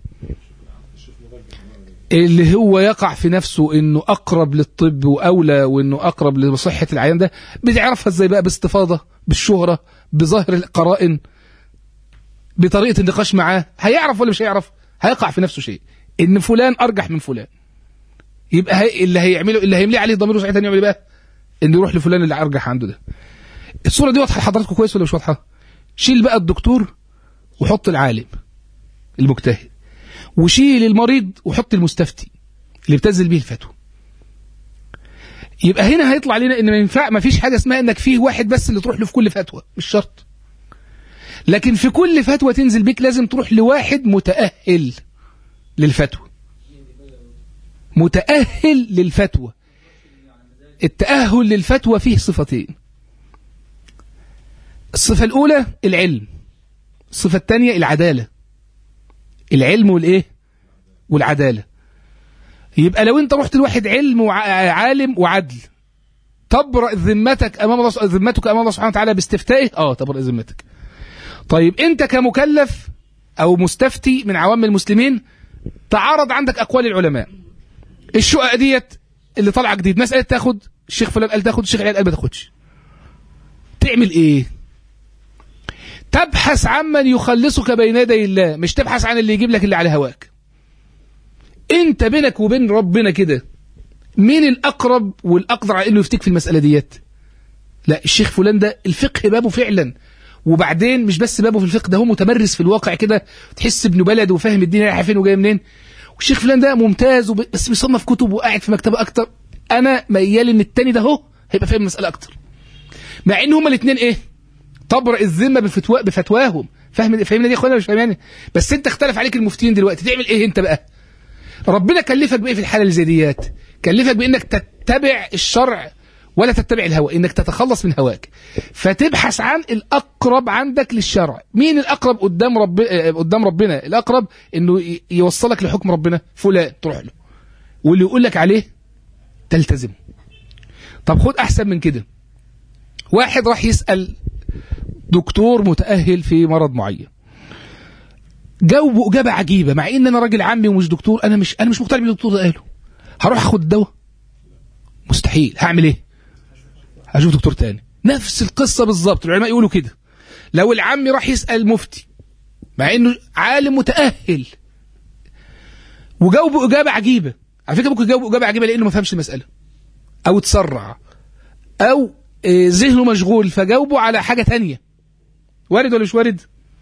اللي هو يقع في نفسه انه اقرب للطب واولى وانه اقرب لصحه العيان ده بيعرفها ازاي بقى باستفاضه بالشهره بظاهر القرائن بطريقه النقاش معاه هيعرف ولا مش هيعرف هيقع في نفسه شيء ان فلان ارجح من فلان يبقى هي اللي هيعمله اللي هيملي عليه ضميره ساعتها يعمل ايه بقى انه يروح لفلان اللي ارجح عنده ده الصوره دي واضحه لحضراتكم كويس ولا مش واضحه شيل بقى الدكتور وحط العالم المجتهد وشيل المريض وحط المستفتي اللي بتنزل بيه الفتوى يبقى هنا هيطلع لنا ان ما ينفع ما فيش حاجه اسمها انك فيه واحد بس اللي تروح له في كل فتوى مش شرط لكن في كل فتوى تنزل بيك لازم تروح لواحد متأهل للفتوى متأهل للفتوى التأهل للفتوى فيه صفتين الصفة الأولى العلم الصفة الثانية العدالة العلم والإيه والعدالة يبقى لو أنت رحت لواحد علم وعالم وعدل تبرأ ذمتك أمام الله ذمتك أمام الله سبحانه وتعالى باستفتائه اه تبرأ ذمتك طيب أنت كمكلف أو مستفتي من عوام المسلمين تعارض عندك أقوال العلماء الشقق ديت اللي طالعه جديد ناس قالت تاخد الشيخ فلان قال تاخد الشيخ قال ما تاخدش تعمل ايه تبحث عمن يخلصك بين يدي الله مش تبحث عن اللي يجيب لك اللي على هواك انت بينك وبين ربنا كده مين الاقرب والاقدر على انه يفتيك في المساله ديت لا الشيخ فلان ده الفقه بابه فعلا وبعدين مش بس بابه في الفقه ده هو متمرس في الواقع كده تحس ابن بلد وفاهم الدنيا رايحه فين وجايه منين والشيخ فلان ده ممتاز وب... بس بيصنف كتب وقاعد في مكتبه اكتر انا ميال ان التاني ده هو هيبقى فاهم المساله اكتر مع ان هما الاثنين ايه تبرأ الذمه بفتوى بفتواهم فاهم فاهمنا دي يا اخوانا مش فاهماني بس انت اختلف عليك المفتين دلوقتي تعمل ايه انت بقى ربنا كلفك بايه في الحاله اللي زي ديات كلفك بانك تتبع الشرع ولا تتبع الهوى انك تتخلص من هواك فتبحث عن الاقرب عندك للشرع مين الاقرب قدام رب قدام ربنا الاقرب انه يوصلك لحكم ربنا فلان تروح له واللي يقول لك عليه تلتزمه طب خد احسن من كده واحد راح يسال دكتور متاهل في مرض معين جاوبه اجابه عجيبه مع ان انا راجل عمي ومش دكتور انا مش انا مش مقتنع بالدكتور ده قاله هروح اخد الدواء مستحيل هعمل ايه هشوف دكتور تاني نفس القصة بالظبط العلماء يقولوا كده لو العم راح يسأل مفتي مع انه عالم متأهل وجاوبه إجابة عجيبة على فكرة ممكن يجاوبه إجابة عجيبة لأنه ما فهمش المسألة أو تسرع أو ذهنه مشغول فجاوبه على حاجة تانية وارد ولا مش وارد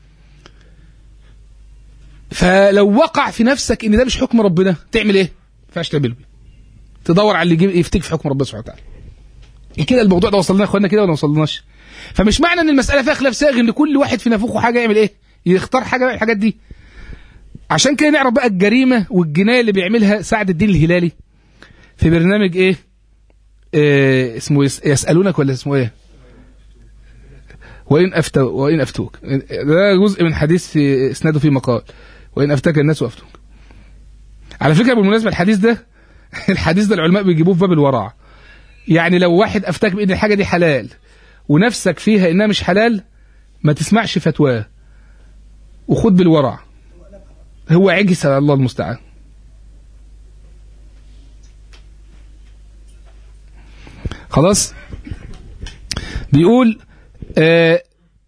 فلو وقع في نفسك ان ده مش حكم ربنا تعمل ايه؟ ما ينفعش تعمله تدور على اللي يفتيك في حكم ربنا سبحانه وتعالى كده الموضوع ده وصلنا يا اخوانا كده ولا ما وصلناش فمش معنى ان المساله فيها خلاف ساغ ان كل واحد في نافوخه حاجه يعمل ايه يختار حاجه من الحاجات دي عشان كده نعرف بقى الجريمه والجنايه اللي بيعملها سعد الدين الهلالي في برنامج ايه, إيه اسمه يسالونك ولا اسمه ايه وان افتو وان افتوك ده جزء من حديث في اسناده في مقال وان افتاك الناس وافتوك على فكره بالمناسبه الحديث ده الحديث ده العلماء بيجيبوه في باب الورع يعني لو واحد افتاك بان الحاجه دي حلال ونفسك فيها انها مش حلال ما تسمعش فتواه وخد بالورع هو عجز على الله المستعان خلاص بيقول آه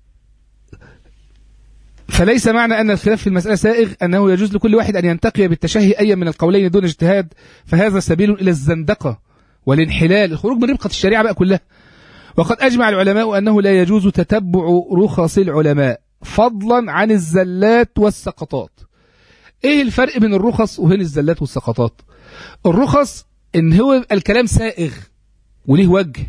فليس معنى أن الخلاف في المسألة سائغ أنه يجوز لكل واحد أن ينتقي بالتشهي أي من القولين دون اجتهاد فهذا سبيل إلى الزندقة والانحلال الخروج من ربقة الشريعة بقى كلها وقد أجمع العلماء أنه لا يجوز تتبع رخص العلماء فضلا عن الزلات والسقطات ايه الفرق بين الرخص وبين الزلات والسقطات الرخص ان هو يبقى الكلام سائغ وليه وجه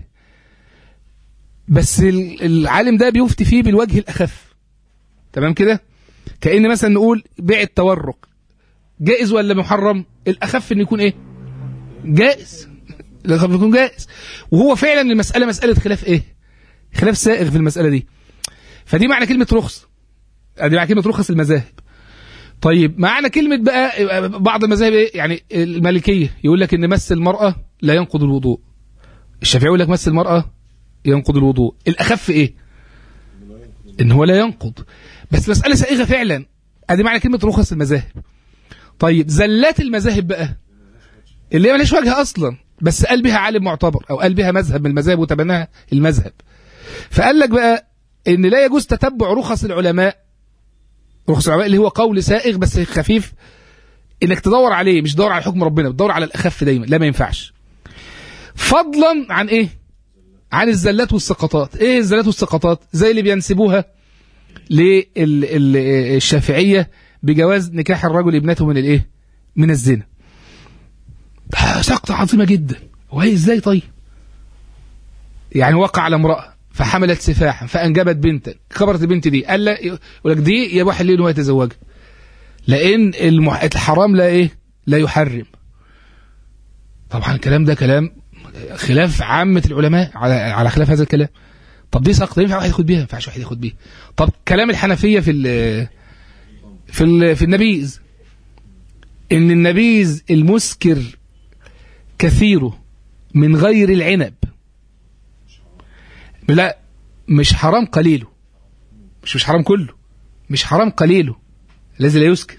بس العالم ده بيفتي فيه بالوجه الأخف تمام كده كأن مثلا نقول بيع التورق جائز ولا محرم الأخف إن يكون إيه جائز الأخف يكون جائز وهو فعلا المسألة مسألة خلاف إيه خلاف سائغ في المسألة دي فدي معنى كلمة رخص دي معنى كلمة رخص المذاهب طيب معنى كلمة بقى بعض المذاهب إيه؟ يعني المالكية يقول لك إن مس المرأة لا ينقض الوضوء الشافعي يقول لك مس المرأة ينقض الوضوء الأخف إيه إن هو لا ينقض بس مسألة سائغة فعلا ادي معنى كلمة رخص المذاهب طيب زلات المذاهب بقى اللي هي ملهاش وجه أصلا بس قال بها عالم معتبر أو قال بها مذهب من المذاهب وتبناها المذهب فقال لك بقى إن لا يجوز تتبع رخص العلماء رخص العلماء اللي هو قول سائغ بس خفيف انك تدور عليه مش تدور على حكم ربنا بتدور على الاخف دايما لا ما ينفعش فضلا عن ايه عن الزلات والسقطات ايه الزلات والسقطات زي اللي بينسبوها للشافعية بجواز نكاح الرجل ابنته من الايه من الزنا سقطة عظيمة جدا وهي ازاي طيب يعني وقع على امرأة فحملت سفاحا فانجبت بنتا كبرت البنت دي قال لا يقول لك دي يباح ليه ان هو يتزوجها لان المح... الحرام لا ايه لا يحرم طبعا الكلام ده كلام خلاف عامة العلماء على على خلاف هذا الكلام طب دي سقط ينفع واحد ياخد بيها ما ينفعش واحد ياخد بيها طب كلام الحنفية في ال في ال في النبيذ ان النبيذ المسكر كثيره من غير العنب لا مش حرام قليله مش مش حرام كله مش حرام قليله الذي لا يسكر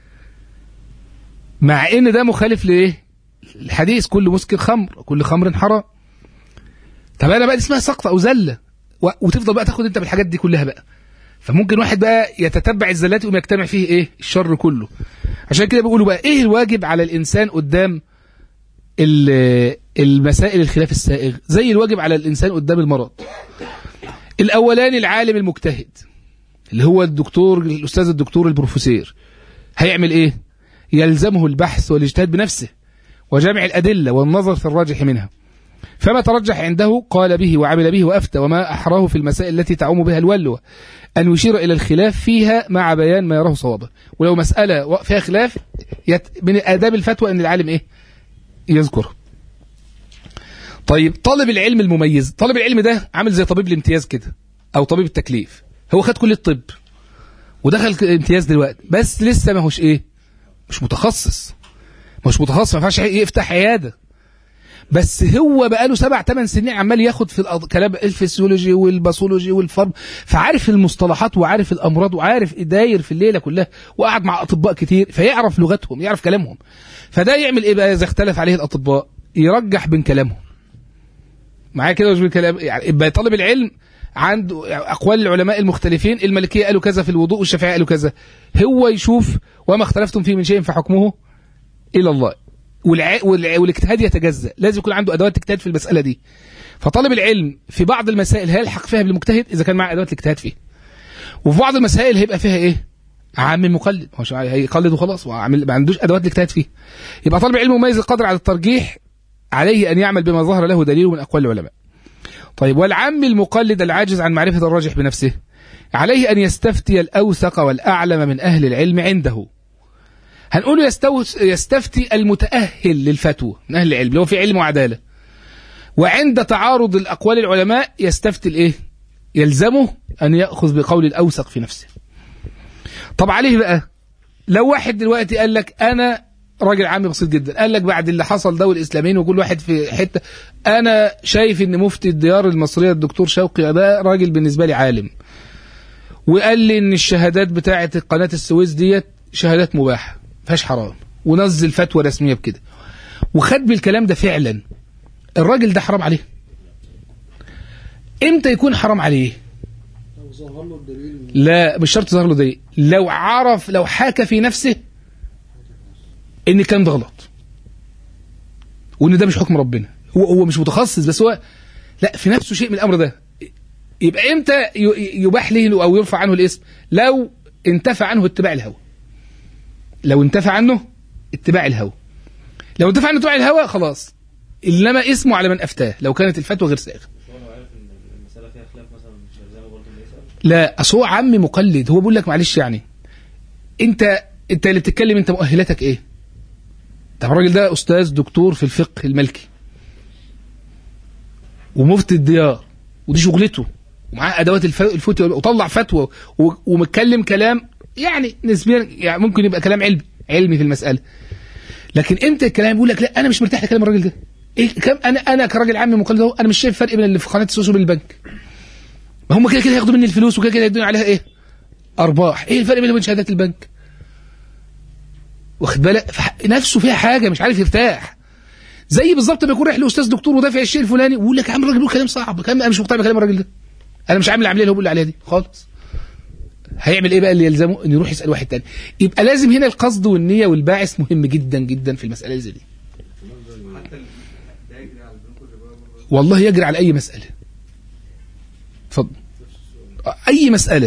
مع ان ده مخالف لايه الحديث كل مسكر خمر كل خمر حرام طب انا بقى دي اسمها سقطه او زله وتفضل بقى تاخد انت بالحاجات دي كلها بقى فممكن واحد بقى يتتبع الزلات ويقوم يجتمع فيه ايه الشر كله عشان كده بيقولوا بقى ايه الواجب على الانسان قدام المسائل الخلاف السائغ زي الواجب على الانسان قدام المرض الاولاني العالم المجتهد اللي هو الدكتور الاستاذ الدكتور البروفيسور هيعمل ايه يلزمه البحث والاجتهاد بنفسه وجمع الادله والنظر في الراجح منها فما ترجح عنده قال به وعمل به وأفتى وما أحراه في المسائل التي تعوم بها الولوة أن يشير إلى الخلاف فيها مع بيان ما يراه صوابا ولو مسألة فيها خلاف يت... من آداب الفتوى أن العالم إيه يذكر طيب طالب العلم المميز طالب العلم ده عامل زي طبيب الامتياز كده أو طبيب التكليف هو خد كل الطب ودخل امتياز دلوقتي بس لسه ما هوش إيه مش متخصص مش متخصص ما ينفعش يفتح عياده بس هو بقاله سبع ثمان سنين عمال ياخد في كلام الفسيولوجي والباثولوجي والفارم فعارف المصطلحات وعارف الامراض وعارف داير في الليله كلها وقعد مع اطباء كتير فيعرف لغتهم يعرف كلامهم فده يعمل ايه بقى اذا اختلف عليه الاطباء يرجح بين كلامهم معايا كده مش بالكلام يعني يبقى طالب العلم عنده اقوال العلماء المختلفين المالكيه قالوا كذا في الوضوء والشافعيه قالوا كذا هو يشوف وما اختلفتم فيه من شيء فحكمه الى الله والع... والع... والاجتهاد يتجزأ لازم يكون عنده أدوات اجتهاد في المسألة دي فطالب العلم في بعض المسائل هيلحق فيها بالمجتهد إذا كان معاه أدوات الاجتهاد فيه وفي بعض المسائل هيبقى فيها إيه عام مقلد مش هيقلد وخلاص وعامل ما عندوش أدوات الاجتهاد فيه يبقى طالب العلم مميز القادر على الترجيح عليه أن يعمل بما ظهر له دليل من أقوال العلماء طيب والعام المقلد العاجز عن معرفة الراجح بنفسه عليه أن يستفتي الأوثق والأعلم من أهل العلم عنده هنقول يستفتي المتأهل للفتوى من أهل العلم اللي هو في علم وعدالة وعند تعارض الأقوال العلماء يستفتي الإيه يلزمه أن يأخذ بقول الأوثق في نفسه طب عليه بقى لو واحد دلوقتي قال لك أنا راجل عام بسيط جدا قال لك بعد اللي حصل ده والاسلاميين وكل واحد في حته انا شايف ان مفتي الديار المصريه الدكتور شوقي ده راجل بالنسبه لي عالم وقال لي ان الشهادات بتاعه قناه السويس ديت شهادات مباحه ما فيهاش حرام ونزل فتوى رسميه بكده وخد بالكلام ده فعلا الراجل ده حرام عليه امتى يكون حرام عليه لا مش شرط ظهر له دليل لو عرف لو حاك في نفسه ان كان ده غلط وان ده مش حكم ربنا هو هو مش متخصص بس هو لا في نفسه شيء من الامر ده يبقى امتى ي- يباح له او يرفع عنه الاسم لو انتفى عنه اتباع الهوى لو انتفى عنه اتباع الهوى لو انتفى عنه اتباع الهوى خلاص انما اسمه على من افتاه لو كانت الفتوى غير سائغه هو لو عارف ان المساله فيها خلاف مثلا مش هيلزمه برضه انه يسال لا اصل هو عمي مقلد هو بيقول لك معلش يعني انت انت اللي بتتكلم انت مؤهلاتك ايه طب الراجل ده استاذ دكتور في الفقه الملكي ومفتي الديار ودي شغلته ومعاه ادوات الف- الفتوى وطلع فتوى و- ومتكلم كلام يعني نسبيا يعني ممكن يبقى كلام علمي علمي في المساله لكن امتى الكلام بيقول لك لا انا مش مرتاح لكلام الراجل ده ايه كم انا انا كراجل عام مقلد اهو انا مش شايف فرق بين اللي في قناه السويس وبين البنك ما هم كده كده هياخدوا مني الفلوس وكده كده يدوني عليها ايه ارباح ايه الفرق بينه وبين شهادات البنك واخد بالك فح- نفسه فيها حاجه مش عارف يرتاح زي بالظبط ما يكون رايح لاستاذ دكتور ودافع الشيء الفلاني ويقول لك يا عم الراجل بيقول كلام صعب كلام انا مش مقتنع بكلام الراجل ده انا مش عامل العمليه اللي هو بيقول لي عليها دي خالص هيعمل ايه بقى اللي يلزمه انه يروح يسال واحد تاني يبقى لازم هنا القصد والنيه والباعث مهم جدا جدا في المساله اللي زي دي والله يجري على اي مساله اتفضل اي مساله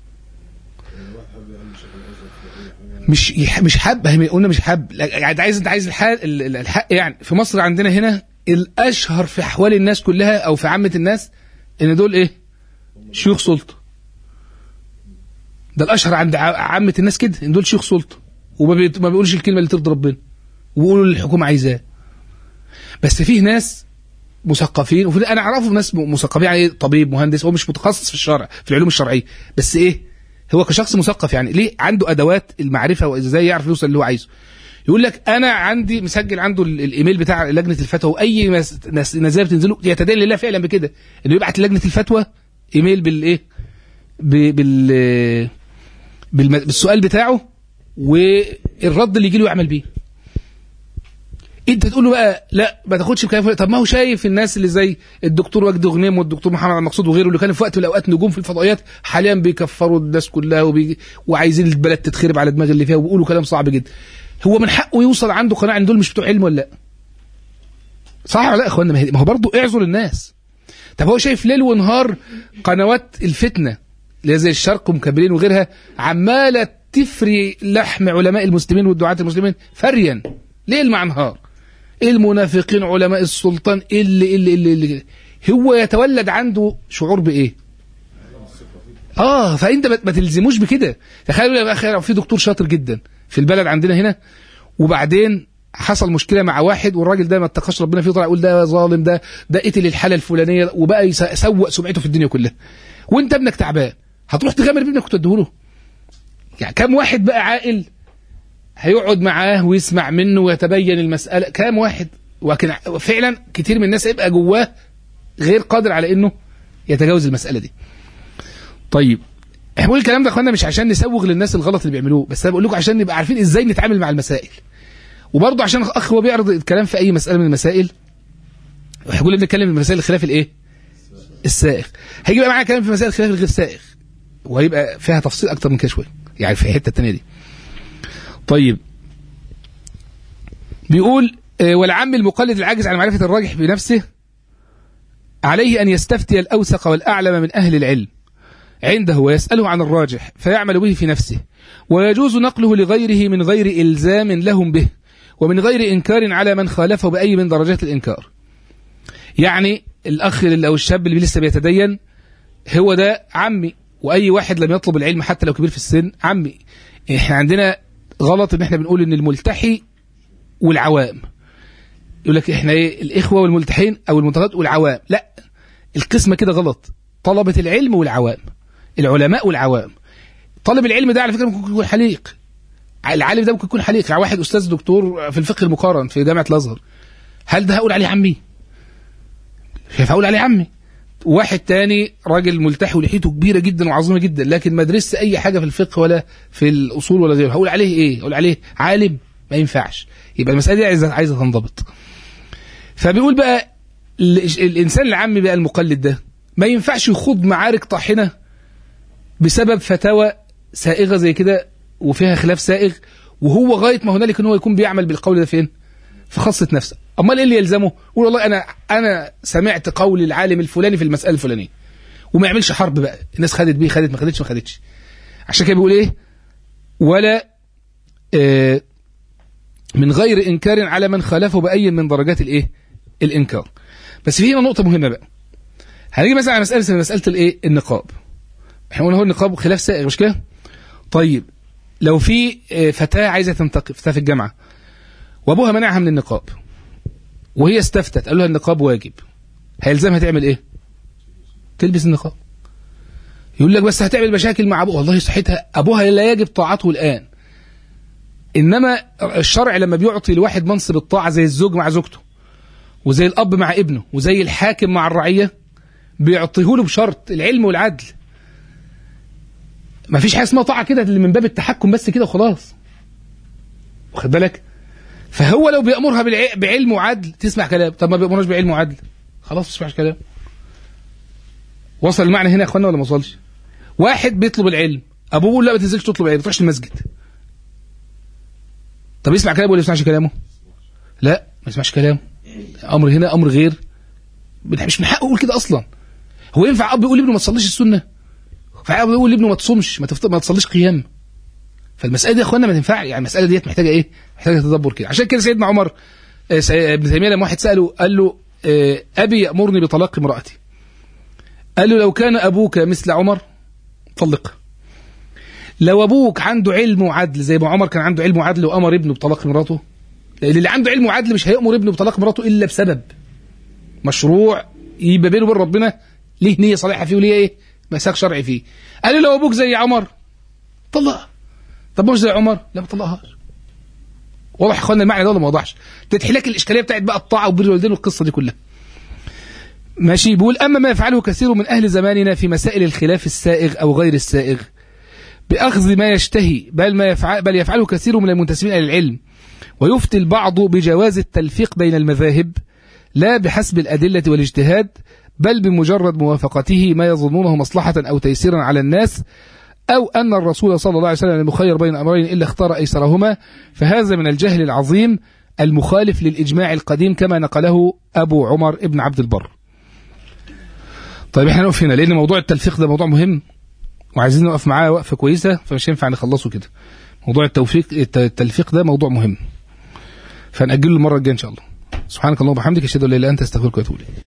مش يح- مش حب هي- قلنا مش حب لا، يعني عايز انت عايز الحق الحق يعني في مصر عندنا هنا الاشهر في احوال الناس كلها او في عامه الناس ان دول ايه شيوخ سلطه ده الاشهر عند ع- عامه الناس كده ان دول شيوخ سلطه وما بي- ما بيقولش الكلمه اللي ترضي ربنا وبيقولوا اللي الحكومه عايزاه بس فيه ناس مثقفين وفي انا اعرفه ناس م- مثقفين يعني طبيب مهندس هو مش متخصص في الشرع في العلوم الشرعيه بس ايه هو كشخص مثقف يعني ليه عنده ادوات المعرفه وازاي يعرف يوصل اللي هو عايزه يقول لك انا عندي مسجل عنده ال- الايميل بتاع لجنه الفتوى واي مس- ناس- نزاله بتنزله يتدين لله فعلا بكده انه يبعت لجنه الفتوى ايميل بالايه ب- بال بالم- بالسؤال بتاعه والرد اللي يجي له يعمل بيه انت تقول له بقى لا ما تاخدش بكلام فلان. طب ما هو شايف الناس اللي زي الدكتور وجدي غنيم والدكتور محمد عبد المقصود وغيره اللي كانوا في وقت من الاوقات نجوم في الفضائيات حاليا بيكفروا الناس كلها وبي... وعايزين البلد تتخرب على دماغ اللي فيها وبيقولوا كلام صعب جدا هو من حقه يوصل عنده قناعه ان دول مش بتوع علم ولا لا صح ولا لا يا اخوانا ما هي- ما هو برضه اعذر الناس طب هو شايف ليل ونهار قنوات الفتنه اللي هي زي الشرق ومكبرين وغيرها عماله تفري لحم علماء المسلمين والدعاة المسلمين فريا ليل مع نهار المنافقين علماء السلطان اللي اللي اللي, اللي هو يتولد عنده شعور بايه اه فانت ما ما تلزموش بكده تخيل يا اخي لو في دكتور شاطر جدا في البلد عندنا هنا وبعدين حصل مشكله مع واحد والراجل ده ما اتقاش ربنا فيه طلع يقول ده ظالم ده ده قتل الحاله الفلانيه وبقى يس- يسوق سمعته في الدنيا كلها وانت ابنك تعبان هتروح تغامر بابنك وتديهوله يعني كم واحد بقى عاقل هيقعد معاه ويسمع منه ويتبين المسألة كام واحد ولكن فعلا كتير من الناس يبقى جواه غير قادر على انه يتجاوز المسألة دي طيب احنا بنقول الكلام ده يا اخوانا مش عشان نسوغ للناس الغلط اللي بيعملوه بس انا بقول لكم عشان نبقى عارفين ازاي نتعامل مع المسائل وبرضه عشان اخ هو بيعرض الكلام في اي مسألة من المسائل احنا بنقول بنتكلم في مسائل الخلاف الايه السائغ هيجي بقى معانا كلام في مسائل الخلاف الغير سائغ وهيبقى فيها تفصيل اكتر من كده شويه يعني في الحته الثانيه دي طيب بيقول آه، والعم المقلد العاجز عن معرفة الراجح بنفسه عليه أن يستفتي الأوثق والأعلم من أهل العلم عنده ويسأله عن الراجح فيعمل به في نفسه ويجوز نقله لغيره من غير إلزام لهم به ومن غير إنكار على من خالفه بأي من درجات الإنكار يعني الأخ اللي- أو الشاب اللي لسه بيتدين هو ده عمي وأي واحد لم يطلب العلم حتى لو كبير في السن عمي احنا عندنا غلط ان احنا بنقول ان الملتحي والعوام يقول لك احنا ايه الاخوه والملتحين او المنتقدات والعوام لا القسمه كده غلط طلبه العلم والعوام العلماء والعوام طالب العلم ده على فكره ممكن يكون حليق العالم ده ممكن يكون حليق يعني واحد استاذ دكتور في الفقه المقارن في جامعه الازهر هل ده هقول عليه عمي شايف هقول عليه عمي واحد تاني راجل ملتحي ولحيته كبيره جدا وعظيمه جدا لكن ما درسش اي حاجه في الفقه ولا في الاصول ولا غيره هقول عليه ايه هقول عليه عالم ما ينفعش يبقى المساله دي عايزه عايزه تنضبط فبيقول بقى ال- الانسان العامي بقى المقلد ده ما ينفعش يخوض معارك طاحنه بسبب فتاوى سائغه زي كده وفيها خلاف سائغ وهو غايه ما هنالك ان هو يكون بيعمل بالقول ده فين؟ في خاصه نفسه امال ايه اللي يلزمه؟ يقول والله انا انا سمعت قول العالم الفلاني في المساله الفلانيه وما يعملش حرب بقى الناس خدت بيه خدت ما خدتش ما خدتش عشان كده بيقول ايه؟ ولا آه من غير انكار على من خالفه باي من درجات الايه؟ الانكار بس في هنا نقطه مهمه بقى هنيجي مثلا على مساله زي مساله الايه؟ النقاب احنا قلنا هو النقاب خلاف سائغ مش كده؟ طيب لو في آه، فتاة عايزة تنتقب فتاة في الجامعة وأبوها منعها من النقاب وهي استفتت قال لها النقاب واجب هيلزمها تعمل إيه؟ تلبس النقاب يقول لك بس هتعمل مشاكل مع أبوها والله صحتها أبوها لا يجب طاعته الآن إنما الشرع لما بيعطي لواحد منصب الطاعة زي الزوج مع زوجته وزي الأب مع ابنه وزي الحاكم مع الرعية بيعطيه له بشرط العلم والعدل ما فيش حاجه اسمها طاعه كده اللي من باب التحكم بس كده وخلاص واخد بالك فهو لو بيامرها بالع... بعلم وعدل تسمع كلام طب ما بيامرهاش بعلم وعدل خلاص ما تسمعش كلام وصل المعنى هنا يا اخوانا ولا ما وصلش واحد بيطلب العلم ابوه بيقول لا ما تنزلش تطلب العلم ما تروحش المسجد طب يسمع كلامه ولا ما يسمعش كلامه لا ما يسمعش كلامه امر هنا امر غير مش من حقه يقول كده اصلا هو ينفع اب يقول لابنه ما تصليش السنه فعلا بيقول لابنه ما تصومش ما تفطر ما تصليش قيام فالمساله دي يا اخوانا ما تنفع يعني المساله ديت محتاجه ايه؟ محتاجه تدبر كده عشان كده سيدنا عمر آه، سي- ابن تيميه لما واحد ساله قال له آه، ابي يامرني بطلاق امراتي قال له لو كان ابوك مثل عمر طلقها لو ابوك عنده علم وعدل زي ما عمر كان عنده علم وعدل وامر ابنه بطلاق مراته لان اللي عنده علم وعدل مش هيامر ابنه بطلاق مراته الا بسبب مشروع يبقى بينه وبين ربنا ليه نيه صالحه فيه وليه ايه مساك شرعي فيه قال له لو ابوك زي عمر طلقها طب مش زي عمر لا ما طلقهاش واضح يا اخوانا المعنى ده ولا ما وضحش تتحل لك الاشكاليه بتاعت بقى الطاعه وبر الوالدين والقصه دي كلها ماشي بيقول اما ما يفعله كثير من اهل زماننا في مسائل الخلاف السائغ او غير السائغ باخذ ما يشتهي بل ما يفعل بل يفعله كثير من المنتسبين الى العلم ويفتي البعض بجواز التلفيق بين المذاهب لا بحسب الادله والاجتهاد بل بمجرد موافقته ما يظنونه مصلحة أو تيسيرا على الناس أو أن الرسول صلى الله عليه وسلم المخير بين أمرين إلا اختار أيسرهما فهذا من الجهل العظيم المخالف للإجماع القديم كما نقله أبو عمر ابن عبد البر طيب احنا نقف هنا لأن موضوع التلفيق ده موضوع مهم وعايزين نقف معاه وقفة كويسة فمش ينفع نخلصه كده موضوع التوفيق التلفيق ده موضوع مهم فنأجله المرة الجاية إن شاء الله سبحانك اللهم وبحمدك أشهد أن لا إله إلا أنت أستغفرك وأتوب إليك